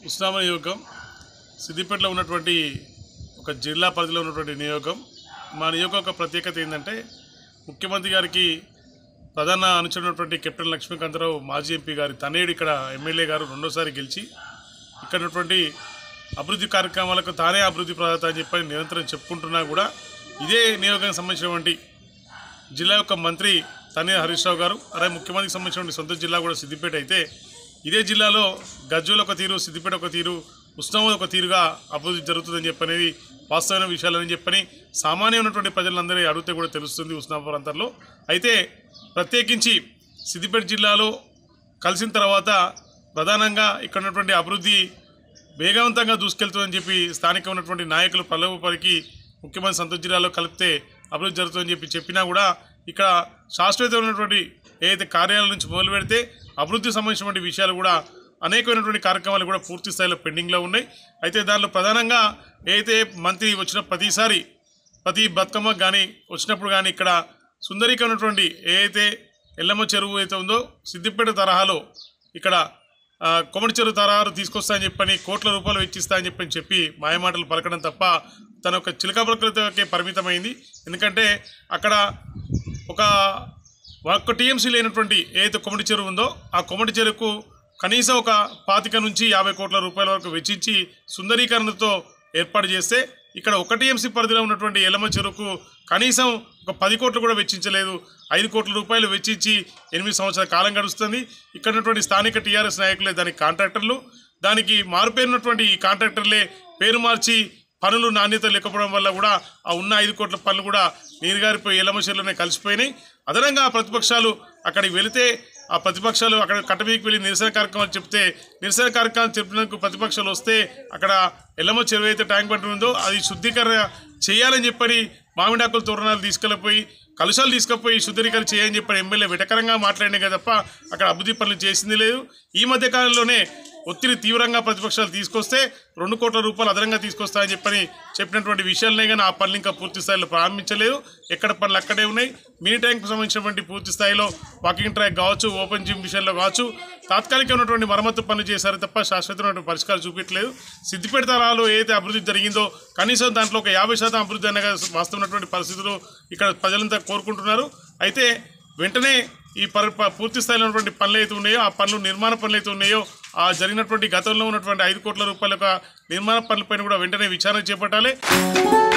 ఉస్నామా నియోజకం సిద్దిపేటలో ఉన్నటువంటి ఒక జిల్లా పరిధిలో ఉన్నటువంటి నియోజకం మా నియోజకం యొక్క ప్రత్యేకత ఏంటంటే ముఖ్యమంత్రి గారికి ప్రధాన అనుచరున్నటువంటి కెప్టెన్ లక్ష్మీకాంతరావు మాజీ ఎంపీ గారి తనేడు ఇక్కడ ఎమ్మెల్యే గారు రెండోసారి గెలిచి ఇక్కడ ఉన్నటువంటి అభివృద్ధి కార్యక్రమాలకు తానే అభివృద్ధి ప్రదాత అని చెప్పని నిరంతరం చెప్పుకుంటున్నా కూడా ఇదే నియోజకానికి సంబంధించినటువంటి జిల్లా యొక్క మంత్రి తనే హరీష్ రావు గారు అలాగే ముఖ్యమంత్రికి సంబంధించిన సొంత జిల్లా కూడా సిద్దిపేట అయితే ఇదే జిల్లాలో గజ్జూల ఒక తీరు సిద్దిపేట ఒక తీరు ఉస్మానాబాద్ ఒక తీరుగా అభివృద్ధి జరుగుతుందని చెప్పనేది వాస్తవమైన విషయాలని చెప్పని సామాన్య ఉన్నటువంటి ప్రజలందరినీ అడిగితే కూడా తెలుస్తుంది ఉస్మానాబాద్ ప్రాంతాల్లో అయితే ప్రత్యేకించి సిద్దిపేట జిల్లాలో కలిసిన తర్వాత ప్రధానంగా ఇక్కడ ఉన్నటువంటి అభివృద్ధి వేగవంతంగా దూసుకెళ్తుందని చెప్పి స్థానిక ఉన్నటువంటి నాయకులు పల్లవుపరికి ముఖ్యమంత్రి సంతోష్ జిల్లాలో కలిపితే అభివృద్ధి జరుగుతుందని చెప్పి చెప్పినా కూడా ఇక్కడ శాశ్వతమైనటువంటి ఏదైతే కార్యాలయం నుంచి మొదలు పెడితే అభివృద్ధికి సంబంధించినటువంటి విషయాలు కూడా అనేకమైనటువంటి కార్యక్రమాలు కూడా పూర్తి స్థాయిలో పెండింగ్లో ఉన్నాయి అయితే దానిలో ప్రధానంగా ఏదైతే మంత్రి వచ్చిన ప్రతిసారి ప్రతి బతుకమ్మ కానీ వచ్చినప్పుడు కానీ ఇక్కడ సుందరీకరణటువంటి ఏదైతే ఎల్లమ్మ చెరువు అయితే ఉందో సిద్దిపేట తరహాలో ఇక్కడ ఆ, కొమటి చెరువు తరహాలు తీసుకొస్తా అని చెప్పని కోట్ల రూపాయలు వెచ్చిస్తా అని చెప్పని చెప్పి మాయమాటలు పలకడం తప్ప తన యొక్క చిలక పలకలకే పరిమితమైంది ఎందుకంటే అక్కడ ఒక ఒక్క టీఎంసీ లేనటువంటి ఏదైతే కొమటి చెరువు ఉందో ఆ కొమటి చెరువుకు కనీసం ఒక పాతిక నుంచి యాభై కోట్ల రూపాయల వరకు వెచ్చించి సుందరీకరణతో ఏర్పాటు చేస్తే ఇక్కడ ఒక టీఎంసీ పరిధిలో ఉన్నటువంటి ఎలమ చెరువుకు కనీసం ఒక పది కోట్లు కూడా వెచ్చించలేదు ఐదు కోట్ల రూపాయలు వెచ్చించి ఎనిమిది సంవత్సరాల కాలం గడుస్తుంది ఇక్కడ ఉన్నటువంటి స్థానిక టీఆర్ఎస్ నాయకులే దానికి కాంట్రాక్టర్లు దానికి మారుపేరున్నటువంటి ఈ కాంట్రాక్టర్లే పేరు మార్చి పనులు నాణ్యత లేకపోవడం వల్ల కూడా ఆ ఉన్న ఐదు కోట్ల పనులు కూడా నీరుగారిపోయి ఎల్లమశీలనే కలిసిపోయినాయి అదనంగా ఆ ప్రతిపక్షాలు అక్కడికి వెళితే ఆ ప్రతిపక్షాలు అక్కడ కట్టబీకి వెళ్ళి నిరసన కార్యక్రమాలు చెప్తే నిరసన కార్యక్రమాలు చెప్పినందుకు ప్రతిపక్షాలు వస్తే అక్కడ ఎల్లమ్మ చెరువు అయితే ట్యాంక్ బండ్ ఉందో అది శుద్ధీకరణ చేయాలని చెప్పని మామిడాకుల తోరణాలు తీసుకెళ్ళిపోయి కలుషాలు తీసుకుపోయి శుద్ధీకరణ చేయని చెప్పని ఎమ్మెల్యే వెటకరంగా మాట్లాడినే కదా తప్ప అక్కడ అభివృద్ధి పనులు చేసింది లేదు ఈ మధ్య కాలంలోనే ఒత్తిడి తీవ్రంగా ప్రతిపక్షాలు తీసుకొస్తే రెండు కోట్ల రూపాయలు అదనంగా తీసుకొస్తాయని చెప్పని చెప్పినటువంటి విషయాలనే కానీ ఆ పనులు ఇంకా పూర్తి స్థాయిలో ప్రారంభించలేదు ఎక్కడ పనులు అక్కడే ఉన్నాయి మినీ ట్యాంక్ సంబంధించినటువంటి పూర్తి స్థాయిలో వాకింగ్ ట్రాక్ కావచ్చు ఓపెన్ జిమ్ విషయంలో కావచ్చు తాత్కాలిక ఉన్నటువంటి మరమ్మతు పనులు చేశారు తప్ప శాశ్వతమైనటువంటి పరిష్కారం చూపించలేదు సిద్దిపేట తరాలు ఏదైతే అభివృద్ధి జరిగిందో కనీసం దాంట్లో ఒక యాభై శాతం అభివృద్ధి అనగా వాస్తవమైనటువంటి పరిస్థితులు ఇక్కడ ప్రజలంతా కోరుకుంటున్నారు అయితే వెంటనే ఈ పరి ప- పూర్తి స్థాయిలో ఉన్నటువంటి పనులు అయితే ఉన్నాయో ఆ పనులు నిర్మాణ పనులు అయితే ఉన్నాయో ఆ జరిగినటువంటి గతంలో ఉన్నటువంటి ఐదు కోట్ల రూపాయల యొక్క నిర్మాణ పనులపైన కూడా వెంటనే విచారణ చేపట్టాలి